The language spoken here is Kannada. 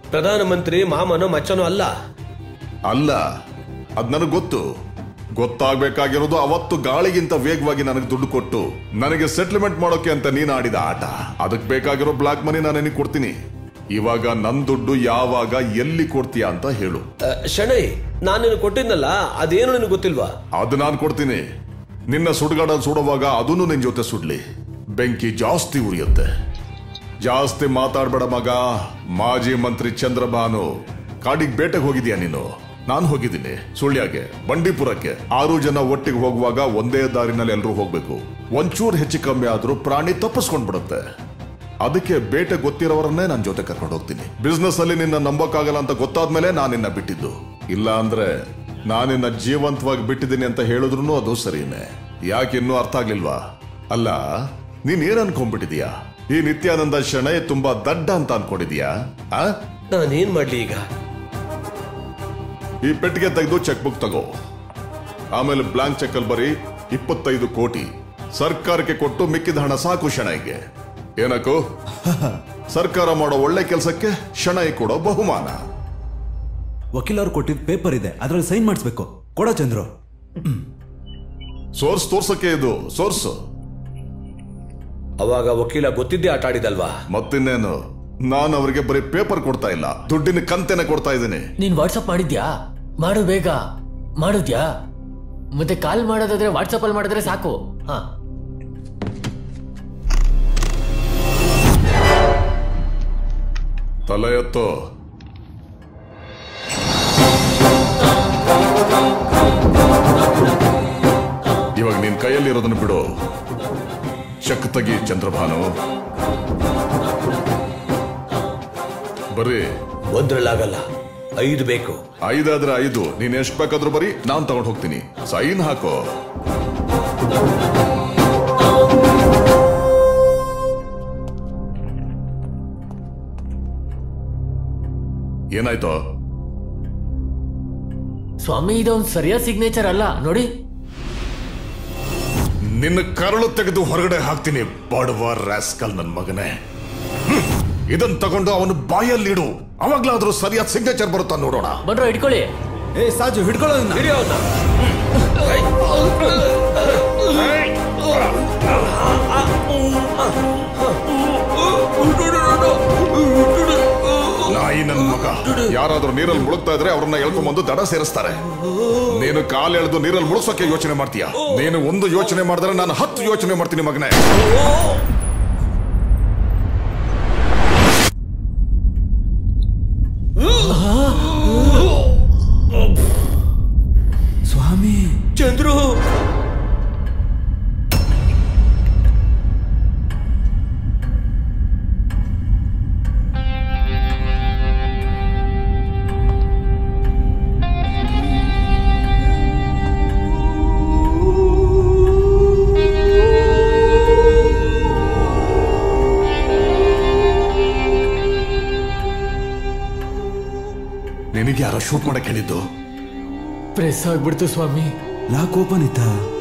ಪ್ರಧಾನಮಂತ್ರಿ ಮಾಮನೋ ಮಚ್ಚನೋ ಅಲ್ಲ ಅಲ್ಲ ಅದ್ ನನಗೆ ಗೊತ್ತು ಗೊತ್ತಾಗ್ಬೇಕಾಗಿರೋದು ಅವತ್ತು ಗಾಳಿಗಿಂತ ವೇಗವಾಗಿ ನನಗೆ ದುಡ್ಡು ಕೊಟ್ಟು ನನಗೆ ಸೆಟ್ಲ್ಮೆಂಟ್ ಮಾಡೋಕೆ ಅಂತ ನೀನ್ ಆಡಿದ ಆಟ ಅದಕ್ಕೆ ಬೇಕಾಗಿರೋ ಬ್ಲಾಕ್ ಮನಿ ನಾನು ನಿನಗೆ ಕೊಡ್ತೀನಿ ಇವಾಗ ನನ್ ದುಡ್ಡು ಯಾವಾಗ ಎಲ್ಲಿ ಕೊಡ್ತೀಯ ಅಂತ ಹೇಳು ಆ, ಶಣೈ ನಾನು ನಿನಗೆ ಕೊಟ್ಟಿದ್ನಲ್ಲ ಅದೇನು ನಿನಗೆ ಗೊತ್ತಿಲ್ವಾ ಅದು ನಾನು ಕೊಡ್ತೀನಿ ನಿನ್ನ ಸುಡುಗಾಡಲ್ಲಿ ಸುಡುವಾಗ ಅದನ್ನು ನಿನ್ ಜೊತೆ ಸುಡ್ಲಿ ಬೆಂಕಿ ಜಾಸ್ತಿ ಉರಿಯುತ್ತೆ ಜಾಸ್ತಿ ಮಾತಾಡ್ಬೇಡ ಮಗ ಮಾಜಿ ಮಂತ್ರಿ ಚಂದ್ರಬಾನು ಕಾಡಿಗೆ ಬೇಟೆಗೆ ಹೋಗಿದ್ಯಾ ನೀನು ನಾನು ಹೋಗಿದ್ದೀನಿ ಸುಳ್ಯಾಗೆ ಬಂಡೀಪುರಕ್ಕೆ ಆರು ಜನ ಒಟ್ಟಿಗೆ ಹೋಗುವಾಗ ಒಂದೇ ದಾರಿನಲ್ಲಿ ಎಲ್ಲರೂ ಹೋಗ್ಬೇಕು ಒಂಚೂರು ಹೆಚ್ಚು ಕಮ್ಮಿ ಆದ್ರೂ ಪ್ರಾಣಿ ತಪ್ಪಿಸ್ಕೊಂಡ್ಬಿಡುತ್ತೆ ಅದಕ್ಕೆ ಬೇಟೆ ಗೊತ್ತಿರೋರನ್ನೇ ನನ್ನ ಜೊತೆ ಕರ್ಕೊಂಡು ಹೋಗ್ತೀನಿ ಬಿಸ್ನೆಸ್ ಅಲ್ಲಿ ನಿನ್ನ ನಂಬಕ್ಕಾಗಲ್ಲ ಅಂತ ಗೊತ್ತಾದ್ಮೇಲೆ ನಾನು ನಿನ್ನ ಬಿಟ್ಟಿದ್ದು ಇಲ್ಲ ಅಂದ್ರೆ ನಾನಿನ್ನ ಜೀವಂತವಾಗಿ ಬಿಟ್ಟಿದ್ದೀನಿ ಅಂತ ಹೇಳಿದ್ರು ಅದು ಸರಿನೇ ಯಾಕೆ ಇನ್ನೂ ಅರ್ಥ ಆಗ್ಲಿಲ್ವಾ ಅಲ್ಲ ನೀನ್ ಏನ್ ಅನ್ಕೊಂಡ್ಬಿಟ್ಟಿದ್ಯಾ ಈ ನಿತ್ಯಾನಂದ ಶಣೈ ತುಂಬಾ ದಡ್ಡ ಅಂತ ಅನ್ಕೊಂಡಿದ್ಯಾ ಆ ನಾನೇನ್ ಮಾಡ್ಲಿ ಈಗ ಈ ಪೆಟ್ಟಿಗೆ ತೆಗೆದು ಚೆಕ್ ಬುಕ್ ತಗೋ ಆಮೇಲೆ ಬ್ಲಾಂಕ್ ಚೆಕ್ ಅಲ್ಲಿ ಬರೀ ಇಪ್ಪತ್ತೈದು ಕೋಟಿ ಸರ್ಕಾರಕ್ಕೆ ಕೊಟ್ಟು ಮಿಕ್ಕಿದ ಹಣ ಸಾಕು ಶಣೈಗೆ ಏನಕ್ಕೋ ಸರ್ಕಾರ ಮಾಡೋ ಒಳ್ಳೆ ಕೆಲಸಕ್ಕೆ ಶಣೈ ಕೊಡೋ ಬಹುಮಾನ ವಕೀಲರು ಕೊಟ್ಟಿದ್ದ ಪೇಪರ್ ಇದೆ ಅದ್ರಲ್ಲಿ ಸೈನ್ ಮಾಡಿಸ್ಬೇಕು ಕೊಡೋ ಚಂದ್ರು ಸೋರ್ಸ್ ತೋರ್ಸಕ್ಕೆ ಇದು ಸೋರ್ಸ್ ಅವಾಗ ವಕೀಲ ಗೊತ್ತಿದ್ದೇ ಆಟ ಆಡಿದಲ್ವಾ ಮತ್ತಿನ್ನೇನು ನಾನು ಅವರಿಗೆ ಬರೀ ಪೇಪರ್ ಕೊಡ್ತಾ ಇಲ್ಲ ದುಡ್ಡಿನ ಕಂತೆನೆ ಕೊಡ್ತಾ ಇದ್ದೀನಿ ನೀನ್ ವಾಟ್ಸಪ್ ಮಾಡಿದ್ಯಾ ಮಾಡು ಬೇಗ ಮಾಡಿದ್ಯಾ ಮತ್ತೆ ಕಾಲ್ ಮಾಡೋದಾದ್ರೆ ವಾಟ್ಸಪ್ ಅಲ್ಲಿ ಮಾಡಿದ್ರೆ ಸಾಕು ಹಾ ತಲೆ ಎತ್ತು ಇವಾಗ ನಿನ್ ಕೈಯಲ್ಲಿರೋದನ್ನ ಬಿಡು ಚೆಕ್ ತೆಗಿ ಚಂದ್ರಭಾನು ಬರ್ರಿ ಒಂದ್ರಲ್ಲಾಗಲ್ಲ ಐದು ಬೇಕು ಐದಾದ್ರೆ ಐದು ನೀನ್ ಎಷ್ಟ್ ಬೇಕಾದ್ರೂ ಬರೀ ನಾನ್ ತಗೊಂಡ್ ಹೋಗ್ತೀನಿ ಸೈನ್ ಹಾಕೋ ಏನಾಯ್ತು ಸ್ವಾಮಿ ಇದೊಂದು ಸರಿಯಾದ ಸಿಗ್ನೇಚರ್ ಅಲ್ಲ ನೋಡಿ ನಿನ್ನ ಕರಳು ತೆಗೆದು ಹೊರಗಡೆ ಹಾಕ್ತೀನಿ ಬಡವ ರಾಸ್ಕಲ್ ನನ್ ಮಗನೇ ಹ್ಮ್. ಇದನ್ ತಗೊಂಡು ಅವನು ಬಾಯಲ್ಲಿಡು ಅವಾಗ್ಲಾದ್ರೂ ಸರಿಯಾದ ಸಿಗ್ನೇಚರ್ ಬರುತ್ತಾ ನೋಡೋಣ ಬಂದ್ರು ಇಟ್ಕೊಳ್ಳಿ ಏ ಸಾಜು ಹಿಡ್ಕೊಳ್ಳೋದನ್ನ ಹಿಡಿಯೋ ಅವ್ನ. ನಾಯಿ ನನ್ನ ಮಗ ಯಾರಾದ್ರೂ ನೀರಲ್ಲಿ ಮುಳುಗ್ತಾ ಇದ್ರೆ ಅವ್ರನ್ನ ಎಳ್ಕೊಂಬಂದು ದಡ ಸೇರಿಸ್ತಾರೆ ನೀನು ಕಾಲ್ ಎಳೆದು ನೀರಲ್ಲಿ ಮುಳುಗ್ಸೋಕೆ ಯೋಚನೆ ಮಾಡ್ತೀಯ ನೀನು ಒಂದು ಯೋಚನೆ ಮಾಡಿದ್ರೆ ನಾನು ಹತ್ತು ಯೋಚನೆ ಮಾಡ್ತೀನಿ ಮಗನೇ ಸ್ವಾಮಿ ಚಂದ್ರು ನಿನಗೆ ಯಾರೋ ಶೂಟ್ ಮಾಡಕ್ ಹೇಳಿದ್ದು ಪ್ರೆಸ್ ಆಗ್ಬಿಡ್ತು ಸ್ವಾಮಿ ಲಾಕ್ ಓಪನ್ ಇತ್ತಾ